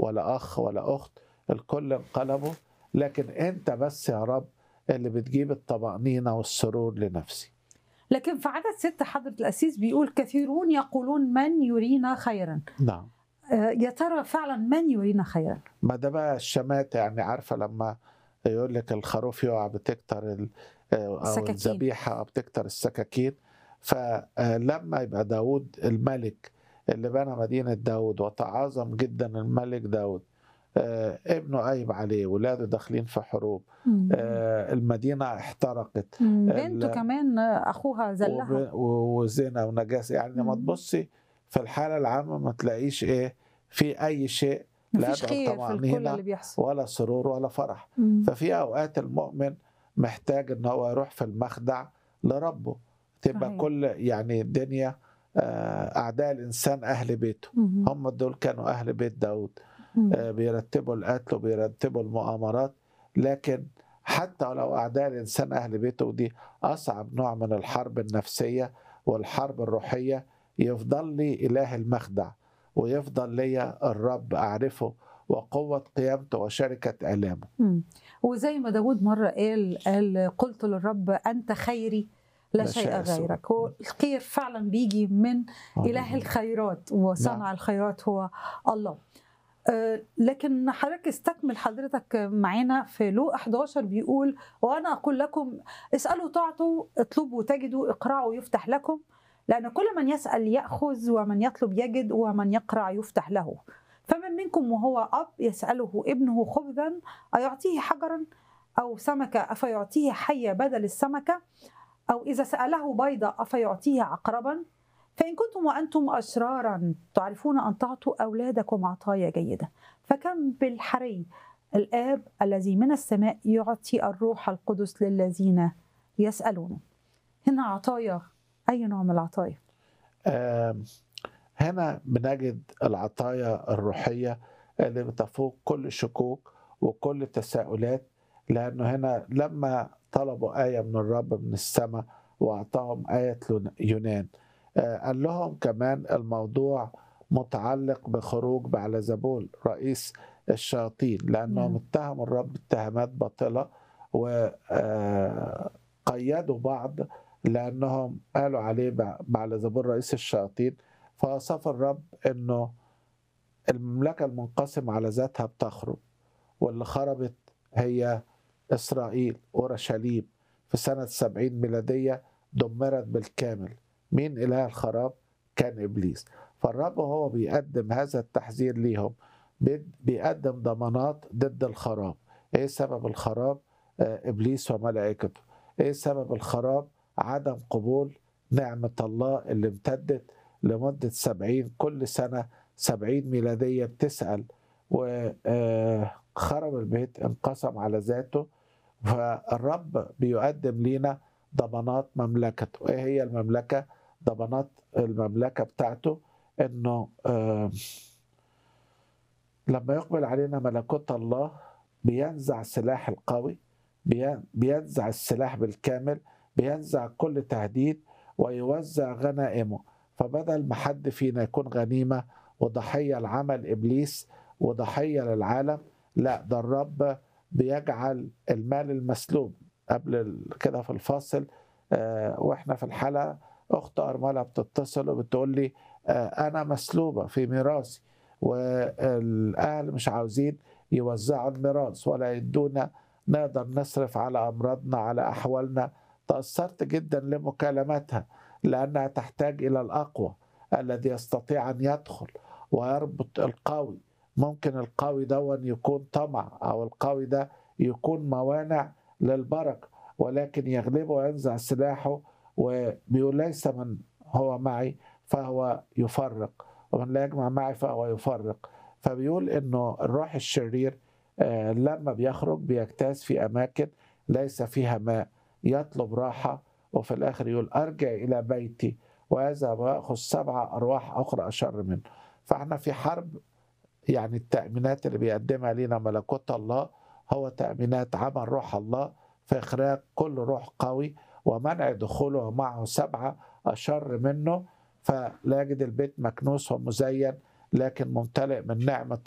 ولا اخ ولا اخت الكل انقلبوا لكن انت بس يا رب اللي بتجيب الطمأنينة والسرور لنفسي لكن في عدد ستة حضرة الأسيس بيقول كثيرون يقولون من يرينا خيرا نعم آه، يا ترى فعلا من يرينا خيرا ما ده بقى الشماتة يعني عارفة لما يقول لك الخروف يقع بتكتر ال- أو السكاكين. الذبيحة بتكتر السكاكين فلما يبقى داود الملك اللي بنى مدينة داود وتعاظم جدا الملك داود آه، ابنه قايب عليه ولاده داخلين في حروب آه، المدينة احترقت مم، بنته ال- كمان آه، أخوها زلها وب- و- وزنا ونجاسة يعني لما مم. تبصي في الحالة العامة ما تلاقيش ايه في أي شيء لا مفيش يدعو خير في الكل طمأنينة اللي بيحصل ولا سرور ولا فرح مم. ففي اوقات المؤمن محتاج ان هو يروح في المخدع لربه تبقى صحيح. كل يعني الدنيا آه، اعداء الانسان اهل بيته مم. هم دول كانوا اهل بيت داود مم. آه، بيرتبوا القتل وبيرتبوا المؤامرات لكن حتى لو اعداء الانسان اهل بيته ودي اصعب نوع من الحرب النفسيه والحرب الروحيه يفضل لي اله المخدع ويفضل لي الرب اعرفه وقوه قيامته وشركه الامه مم. وزي ما داود مرة قال قال قلت للرب أنت خيري لا لا شيء شيء سوى. غيرك هو الخير فعلا بيجي من إله الخيرات وصنع نعم. الخيرات هو الله آه، لكن حضرتك استكمل حضرتك معانا في لو 11 بيقول وانا اقول لكم اسالوا تعطوا اطلبوا تجدوا اقرعوا يفتح لكم لان كل من يسال ياخذ ومن يطلب يجد ومن يقرع يفتح له فمن منكم وهو اب يساله ابنه خبزا ايعطيه حجرا او سمكه افيعطيه حيه بدل السمكه او اذا ساله بيضه افيعطيه عقربا فإن كنتم وأنتم أشرارا تعرفون أن تعطوا أولادكم عطايا جيدة فكم بالحري الآب الذي من السماء يعطي الروح القدس للذين يسألونه هنا عطايا أي نوع من العطايا آم، هنا بنجد العطايا الروحية اللي بتفوق كل شكوك وكل تساؤلات لأنه هنا لما طلبوا آية من الرب من السماء وأعطاهم آية لون- يونان آه، قال لهم كمان الموضوع متعلق بخروج بعلزبول رئيس الشياطين لأنهم نعم. اتهموا الرب اتهامات باطلة وقيدوا بعض لأنهم قالوا عليه بع- بعلزبول رئيس الشياطين فوصف الرب أنه المملكة المنقسمة على ذاتها بتخرب واللي خربت هي إسرائيل أورشليم في سنة 70 ميلادية دمرت بالكامل مين إله الخراب؟ كان إبليس فالرب هو بيقدم هذا التحذير ليهم بي- بيقدم ضمانات ضد الخراب إيه سبب الخراب؟ آه، إبليس وملائكته إيه سبب الخراب؟ عدم قبول نعمة الله اللي امتدت لمدة سبعين كل سنة سبعين ميلادية بتسأل وخرب البيت انقسم على ذاته فالرب بيقدم لينا ضمانات مملكته ايه هي المملكة ضمانات المملكة بتاعته انه آه، لما يقبل علينا ملكوت الله بينزع سلاح القوي بي- بينزع السلاح بالكامل بينزع كل تهديد ويوزع غنائمه فبدل ما حد فينا يكون غنيمة وضحية لعمل إبليس وضحية للعالم لا ده الرب بيجعل المال المسلوب قبل ال- كده في الفاصل آه، واحنا في الحلقة أخت أرملة بتتصل وبتقول لي آه، أنا مسلوبة في ميراثي والأهل مش عاوزين يوزعوا الميراث ولا يدونا نقدر نصرف على أمراضنا على أحوالنا تأثرت جدا لمكالماتها لأنها تحتاج إلى الأقوى الذي يستطيع أن يدخل ويربط القوي ممكن القوي ده يكون طمع أو القوي ده يكون موانع للبركة ولكن يغلبه وينزع سلاحه وبيقول ليس من هو معي فهو يفرق ومن لا يجمع معي فهو يفرق فبيقول انه الروح الشرير آه، لما بيخرج بيجتاز في اماكن ليس فيها ماء يطلب راحه وفي الاخر يقول ارجع الى بيتي واذهب واخذ سبع ارواح اخرى اشر منه فاحنا في حرب يعني التامينات اللي بيقدمها لنا ملكوت الله هو تامينات عمل روح الله في اخراج كل روح قوي ومنع دخوله معه سبعه اشر منه فلا يجد البيت مكنوس ومزين لكن ممتلئ من نعمه